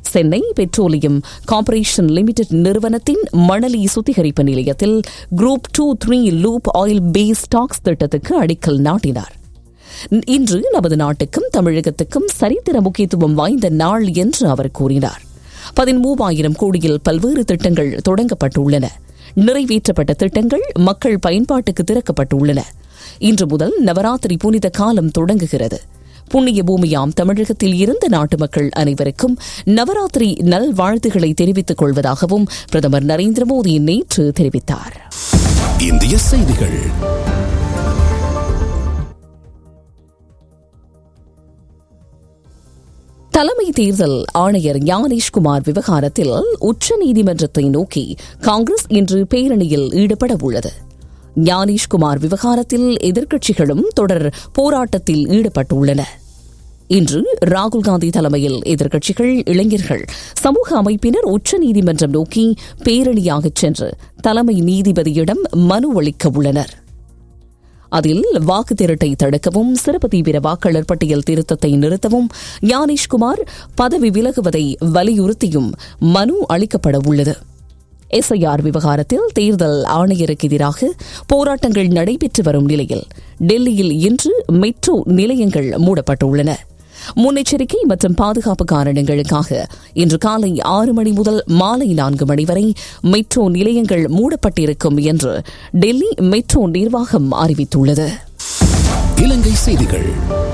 Chennai petroleum corporation limited நிறுவனத்தின் மணலி சுத்திகரிப்பு நிலையத்தில் group two three lube oil base stocks திட்டத்துக்கு அடிக்கல் நாட்டினார் இன்று நமது நாட்டுக்கும் தமிழகத்துக்கும் சரித்திர முக்கியத்துவம் வாய்ந்த நாள் என்று அவர் கூறினார் பதிமூவாயிரம் கோடியில் பல்வேறு திட்டங்கள் தொடங்கப்பட்டுள்ளன நிறைவேற்றப்பட்ட திட்டங்கள் மக்கள் பயன்பாட்டுக்கு திறக்கப்பட்டுள்ளன இன்று முதல் நவராத்திரி புனித காலம் தொடங்குகிறது புண்ணிய பூமியாம் தமிழகத்தில் இருந்த நாட்டு மக்கள் அனைவருக்கும் நவராத்திரி நல்வாழ்த்துக்களை தெரிவித்துக் கொள்வதாகவும் பிரதமர் நரேந்திர மோடி நேற்று தெரிவித்தார் இந்திய செய்திகள் தலைமை தேர்தல் ஆணையர் ஞானேஷ்குமார் விவகாரத்தில் உச்சநீதிமன்றத்தை நோக்கி காங்கிரஸ் இன்று பேரணியில் ஈடுபட உள்ளது ஞானேஷ்குமார் விவகாரத்தில் எதிர்க்கட்சிகளும் தொடர் போராட்டத்தில் ஈடுபட்டுள்ளன இன்று ராகுல் காந்தி தலைமையில் எதிர்க்கட்சிகள் இளைஞர்கள் சமூக அமைப்பினர் உச்சநீதிமன்றம் நோக்கி பேரணியாகச் சென்று தலைமை நீதிபதியிடம் மனு அளிக்க உள்ளனர் அதில் வாக்கு திரட்டை தடுக்கவும் சிறப்பு தீவிர வாக்காளர் பட்டியல் திருத்தத்தை நிறுத்தவும் ஞானேஷ்குமார் பதவி விலகுவதை வலியுறுத்தியும் மனு அளிக்கப்பட உள்ளது எஸ்ஐஆர் விவகாரத்தில் தேர்தல் ஆணையருக்கு எதிராக போராட்டங்கள் நடைபெற்று வரும் நிலையில் டெல்லியில் இன்று மெட்ரோ நிலையங்கள் மூடப்பட்டுள்ளன முன்னெச்சரிக்கை மற்றும் பாதுகாப்பு காரணங்களுக்காக இன்று காலை ஆறு மணி முதல் மாலை நான்கு மணி வரை மெட்ரோ நிலையங்கள் மூடப்பட்டிருக்கும் என்று டெல்லி மெட்ரோ நிர்வாகம் அறிவித்துள்ளது இலங்கை செய்திகள்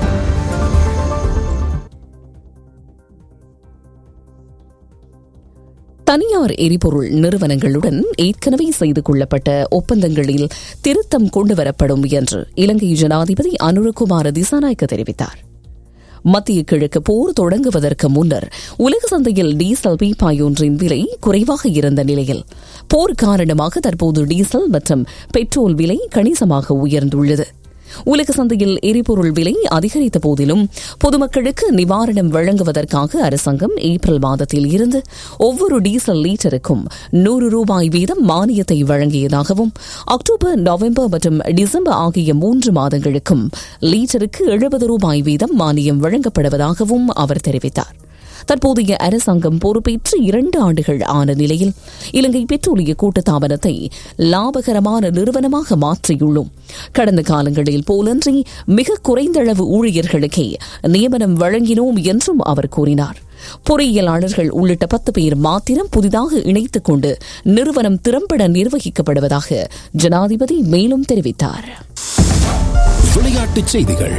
தனியார் எரிபொருள் நிறுவனங்களுடன் ஏற்கனவே செய்து கொள்ளப்பட்ட ஒப்பந்தங்களில் திருத்தம் கொண்டுவரப்படும் என்று இலங்கை ஜனாதிபதி அனுரகுமார திசாநாயக்க தெரிவித்தார் மத்திய கிழக்கு போர் தொடங்குவதற்கு முன்னர் உலக சந்தையில் டீசல் பீப்பாயொன்றின் விலை குறைவாக இருந்த நிலையில் போர் காரணமாக தற்போது டீசல் மற்றும் பெட்ரோல் விலை கணிசமாக உயர்ந்துள்ளது உலக சந்தையில் எரிபொருள் விலை அதிகரித்த போதிலும் பொதுமக்களுக்கு நிவாரணம் வழங்குவதற்காக அரசாங்கம் ஏப்ரல் மாதத்தில் இருந்து ஒவ்வொரு டீசல் லீட்டருக்கும் நூறு ரூபாய் வீதம் மானியத்தை வழங்கியதாகவும் அக்டோபர் நவம்பர் மற்றும் டிசம்பர் ஆகிய மூன்று மாதங்களுக்கும் லீட்டருக்கு எழுபது ரூபாய் வீதம் மானியம் வழங்கப்படுவதாகவும் அவர் தெரிவித்தார் தற்போதைய அரசாங்கம் பொறுப்பேற்று இரண்டு ஆண்டுகள் ஆன நிலையில் இலங்கை பெட்ரோலிய கூட்டுத்தாபனத்தை லாபகரமான நிறுவனமாக மாற்றியுள்ளோம் கடந்த காலங்களில் போலன்றி மிக குறைந்தளவு ஊழியர்களுக்கே நியமனம் வழங்கினோம் என்றும் அவர் கூறினார் பொறியியலாளர்கள் உள்ளிட்ட பத்து பேர் மாத்திரம் புதிதாக இணைத்துக் கொண்டு நிறுவனம் திறம்பட நிர்வகிக்கப்படுவதாக ஜனாதிபதி மேலும் தெரிவித்தார் விளையாட்டுச் செய்திகள்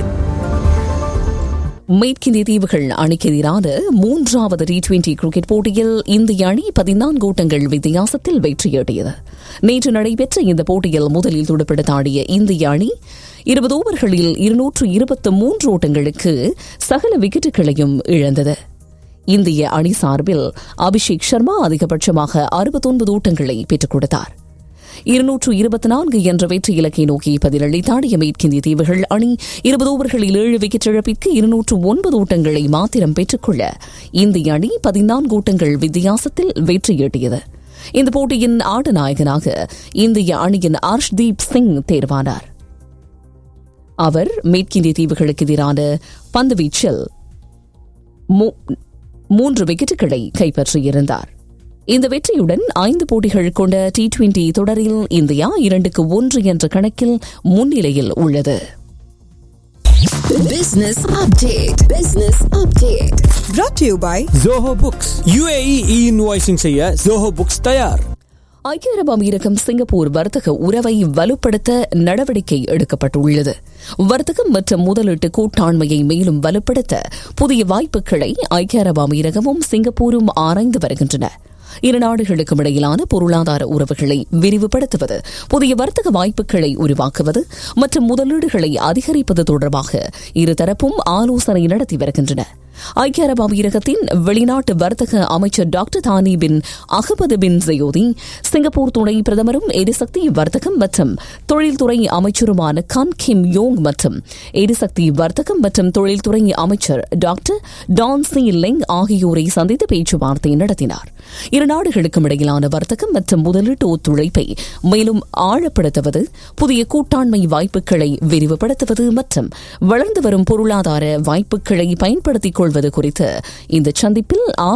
மேற்கிந்திய தீவுகள் அணிக்கு எதிரான மூன்றாவது டி டுவெண்டி கிரிக்கெட் போட்டியில் இந்திய அணி பதினான்கு ஓட்டங்கள் வித்தியாசத்தில் வெற்றியீட்டியது நேற்று நடைபெற்ற இந்த போட்டியில் முதலில் துடுப்படுத்த ஆடிய இந்திய அணி இருபது ஓவர்களில் இருநூற்று இருபத்து மூன்று ஓட்டங்களுக்கு சகல விக்கெட்டுகளையும் இழந்தது இந்திய அணி சார்பில் அபிஷேக் சர்மா அதிகபட்சமாக அறுபத்தொன்பது ஓட்டங்களை பெற்றுக் கொடுத்தார் இருநூற்று இருபத்தி நான்கு என்ற வெற்றி இலக்கை நோக்கி பதிலளித்தாடிய மேற்கிந்திய தீவுகள் அணி இருபது ஓவர்களில் ஏழு விக்கெட் இழப்பிற்கு இருநூற்று ஒன்பது ஓட்டங்களை மாத்திரம் பெற்றுக்கொள்ள இந்திய அணி பதினான்கு ஓட்டங்கள் வித்தியாசத்தில் வெற்றியீட்டியது இந்த போட்டியின் ஆட்ட நாயகனாக இந்திய அணியின் ஹர்ஷ்தீப் சிங் தேர்வானார் அவர் மேற்கிந்திய தீவுகளுக்கு எதிரான பந்துவீச்சில் மூன்று விக்கெட்டுகளை கைப்பற்றியிருந்தார் இந்த வெற்றியுடன் ஐந்து போட்டிகள் கொண்ட டி டுவெண்டி தொடரில் இந்தியா இரண்டுக்கு ஒன்று என்ற கணக்கில் முன்னிலையில் உள்ளது Business update. Business update. brought to you by Zoho Books UAE e invoicing செய்ய ஜோஹோ புக்ஸ் தயார் ஐக்கிய அரபு அமீரகம் சிங்கப்பூர் வர்த்தக உறவை வலுப்படுத்த நடவடிக்கை எடுக்கப்பட்டுள்ளது வர்த்தகம் மற்றும் முதலீட்டு கூட்டாண்மையை மேலும் வலுப்படுத்த புதிய வாய்ப்புகளை ஐக்கிய அரபு அமீரகமும் சிங்கப்பூரும் ஆராய்ந்து வருகின்றன இரு நாடுகளுக்கும் இடையிலான பொருளாதார உறவுகளை விரிவுபடுத்துவது புதிய வர்த்தக வாய்ப்புகளை உருவாக்குவது மற்றும் முதலீடுகளை அதிகரிப்பது தொடர்பாக இருதரப்பும் ஆலோசனை நடத்தி வருகின்றன ஐக்கிய அரபு அமீரகத்தின் வெளிநாட்டு வர்த்தக அமைச்சர் doctor Thani bin Ahmed bin Zeyoudi Singapore துணை பிரதமரும் எரிசக்தி வர்த்தகம் மற்றும் தொழில்துறை அமைச்சருமான கன் கிம் யோங் மற்றும் எரிசக்தி வர்த்தகம் மற்றும் தொழில்துறை அமைச்சர் டாக்டர் டான் சி லெங் ஆகியோரை சந்தித்து பேச்சுவார்த்தை நடத்தினார் இரு நாடுகளுக்கும் இடையிலான வர்த்தகம் மற்றும் முதலீட்டு ஒத்துழைப்பை மேலும் ஆழப்படுத்துவது புதிய கூட்டாண்மை வாய்ப்புகளை விரிவுபடுத்துவது மற்றும் வளர்ந்து வரும் பொருளாதார வாய்ப்புகளை பயன்படுத்திக் கொள்வது குறித்து இந்த சந்திப்பில்